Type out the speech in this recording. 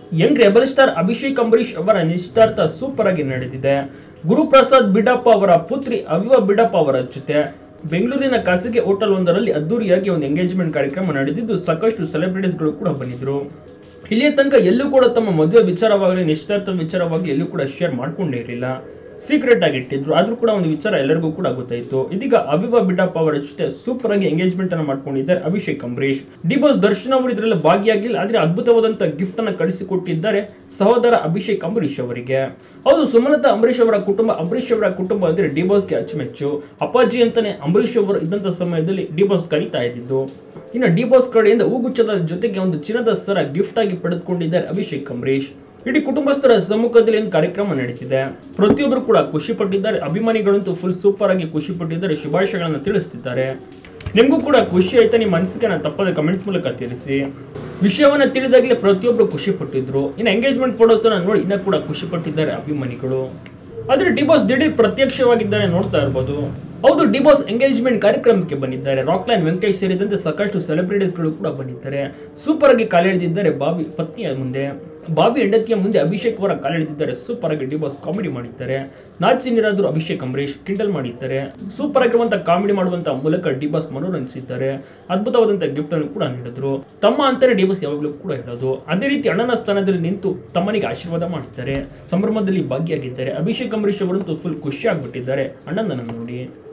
Young rebel star Abhishek Ambareesh ಅವರ ನಿಶ್ಚಿತಾರ್ಥ super ಆಗಿ ನಡೆದಿದೆ ಗುರುಪ್ರಸಾದ್ ಬಿಡಪ್ಪ ಅವರ ಪುತ್ರಿ ಅವಿವ ಬಿಡಪ್ಪ ಅವರ ಜೊತೆ ಬೆಂಗಳೂರಿನ ಖಾಸಗಿ ಹೋಟೆಲ್ ಒಂದರಲ್ಲಿ ಅದ್ದೂರಿಯಾಗಿ ಒಂದು ಎಂಗೇಜ್ಮೆಂಟ್ ಕಾರ್ಯಕ್ರಮ ನಡೆದಿದ್ದು ಸಾಕಷ್ಟು ಸೆಲೆಬ್ರಿಟೀಸ್ಗಳು ಕೂಡ ಬಂದಿದ್ರು ಇಲ್ಲಿಯ ತನಕ ಎಲ್ಲೂ ಕೂಡ ತಮ್ಮ ಮದುವೆ ವಿಚಾರವಾಗಲಿ ನಿಶ್ಚಿತಾರ್ಥ ವಿಚಾರವಾಗಿ ಎಲ್ಲೂ ಕೂಡ ಶೇರ್ ಮಾಡ್ಕೊಂಡೇ ಇರಲಿಲ್ಲ ಸೀಕ್ರೆಟ್ ಆಗಿ ಇಟ್ಟಿದ್ರು ಆದ್ರೂ ಕೂಡ ಒಂದು ವಿಚಾರ ಎಲ್ಲರಿಗೂ ಕೂಡ ಗೊತ್ತಾಯಿತು ಇದೀಗ ಅಭಿವ ಬಿಡಪ್ಪ ಅವರ ಜೊತೆ ಸೂಪರ್ ಆಗಿ ಎಂಗೇಜ್ಮೆಂಟ್ ಅನ್ನು ಮಾಡ್ಕೊಂಡಿದ್ದಾರೆ ಅಭಿಷೇಕ್ ಅಂಬರೀಶ್ ಡಿ ಬಾಸ್ ದರ್ಶನ್ ಅವರು ಇದರಲ್ಲಿ ಭಾಗಿಯಾಗಿಲ್ಲ ಆದ್ರೆ ಅದ್ಭುತವಾದಂತ ಗಿಫ್ಟ್ ಅನ್ನು ಕಳಿಸಿಕೊಟ್ಟಿದ್ದಾರೆ ಸಹೋದರ ಅಭಿಷೇಕ್ ಅಂಬರೀಶ್ ಅವರಿಗೆ ಹೌದು ಸುಮಲತಾ ಅಂಬರೀಶ್ ಅವರ ಕುಟುಂಬ ಅಂಬರೀಶ್ ಅವರ ಕುಟುಂಬ ಅಂದ್ರೆ ಡಿ ಬಾಸ್ಗೆ ಅಚ್ಚುಮೆಚ್ಚು ಅಪ್ಪಾಜಿ ಅಂತಾನೆ ಅಂಬರೀಶ್ ಅವರು ಇದ್ದಂತ ಸಮಯದಲ್ಲಿ ಡಿ ಬಾಸ್ ಕರೀತಾ ಇದ್ದಿದ್ದು ಇನ್ನು ಡಿ ಬಾಸ್ ಕಡೆಯಿಂದ ಹೂಗುಚ್ಛದ ಜೊತೆಗೆ ಒಂದು ಚಿನ್ನದ ಸರ ಗಿಫ್ಟ್ ಆಗಿ ಪಡೆದುಕೊಂಡಿದ್ದಾರೆ ಅಭಿಷೇಕ್ ಅಂಬರೀಶ್ ಇಡೀ ಕುಟುಂಬಸ್ಥರ ಸಮ್ಮುಖದಲ್ಲಿ ಒಂದು ಕಾರ್ಯಕ್ರಮ ನಡೀತಿದೆ ಪ್ರತಿಯೊಬ್ಬರು ಕೂಡ ಖುಷಿ ಪಟ್ಟಿದ್ದಾರೆ ಅಭಿಮಾನಿಗಳಂತೂ ಫುಲ್ ಸೂಪರ್ ಆಗಿ ಖುಷಿ ಪಟ್ಟಿದ್ದಾರೆ ಶುಭಾಶಯಗಳನ್ನು ತಿಳಿಸ್ತಿದ್ದಾರೆ ನಿಮಗೂ ಕೂಡ ಖುಷಿ ಆಯ್ತಾ ನಿಮ್ಮ ಅನಿಸಿಕೆನ ತಪ್ಪದೆ ಕಮೆಂಟ್ ಮೂಲಕ ತಿಳಿಸಿ ವಿಷಯವನ್ನ ತಿಳಿದಾಗಲೇ ಪ್ರತಿಯೊಬ್ಬರು ಖುಷಿ ಪಟ್ಟಿದ್ರು ಇನ್ನು ಎಂಗೇಜ್ಮೆಂಟ್ ಫೋಟೋಸ್ ಅನ್ನ ನೋಡಿ ಇನ್ನೂ ಕೂಡ ಖುಷಿ ಪಟ್ಟಿದ್ದಾರೆ ಅಭಿಮಾನಿಗಳು ಆದ್ರೆ ಡಿಬಾಸ್ ದಿಢೀರ್ ಪ್ರತ್ಯಕ್ಷವಾಗಿದ್ದಾರೆ ನೋಡ್ತಾ ಇರ್ಬೋದು ಹೌದು ಡಿಬಾಸ್ ಎಂಗೇಜ್ಮೆಂಟ್ ಕಾರ್ಯಕ್ರಮಕ್ಕೆ ಬಂದಿದ್ದಾರೆ ರಾಕ್ಲೈನ್ ವೆಂಕಟೇಶ್ ಸೇರಿದಂತೆ ಸಾಕಷ್ಟು ಸೆಲೆಬ್ರಿಟೀಸ್ಗಳು ಕೂಡ ಬಂದಿದ್ದಾರೆ ಸೂಪರ್ ಆಗಿ ಕಾಲೆಳೆದಿದ್ದಾರೆ ಬಾಬಿ ಪತ್ನಿಯ ಮುಂದೆ ಬಾಬಿ ಹೆಂಡತಿಯ ಮುಂದೆ ಅಭಿಷೇಕ್ ಅವರ ಕಾಲೆಳೆದಿದ್ದಾರೆ ಸೂಪರ್ ಆಗಿ ಡಿಬಾಸ್ ಕಾಮಿಡಿ ಮಾಡಿದ್ದಾರೆ ನಾಚಿ ನೀರಾದ್ರು ಅಭಿಷೇಕ್ ಅಂಬರೀಶ್ ಕಿಂಡಲ್ ಮಾಡಿದ್ದಾರೆ ಸೂಪರ್ ಆಗಿರುವಂತ ಕಾಮಿಡಿ ಮಾಡುವಂತ ಮೂಲಕ ಡಿಬಾಸ್ ಮನೋರಂಜಿಸಿದ್ದಾರೆ ಅದ್ಭುತವಾದಂತ ಗಿಫ್ಟ್ ಅನ್ನು ಕೂಡ ನೀಡಿದ್ರು ತಮ್ಮ ಅಂತಾನೆ ಡಿಬಾಸ್ ಯಾವಾಗಲೂ ಕೂಡ ಹೇಳೋದು ಅದೇ ರೀತಿ ಅಣ್ಣನ ಸ್ಥಾನದಲ್ಲಿ ನಿಂತು ತಮ್ಮನಿಗೆ ಆಶೀರ್ವಾದ ಮಾಡ್ತಾರೆ ಸಂಭ್ರಮದಲ್ಲಿ ಭಾಗಿಯಾಗಿದ್ದಾರೆ ಅಭಿಷೇಕ್ ಅಂಬರೀಶ್ ಅವರಂತೂ ಫುಲ್ ಖುಷಿ ಆಗ್ಬಿಟ್ಟಿದ್ದಾರೆ ಅಣ್ಣನನ್ನು ನೋಡಿ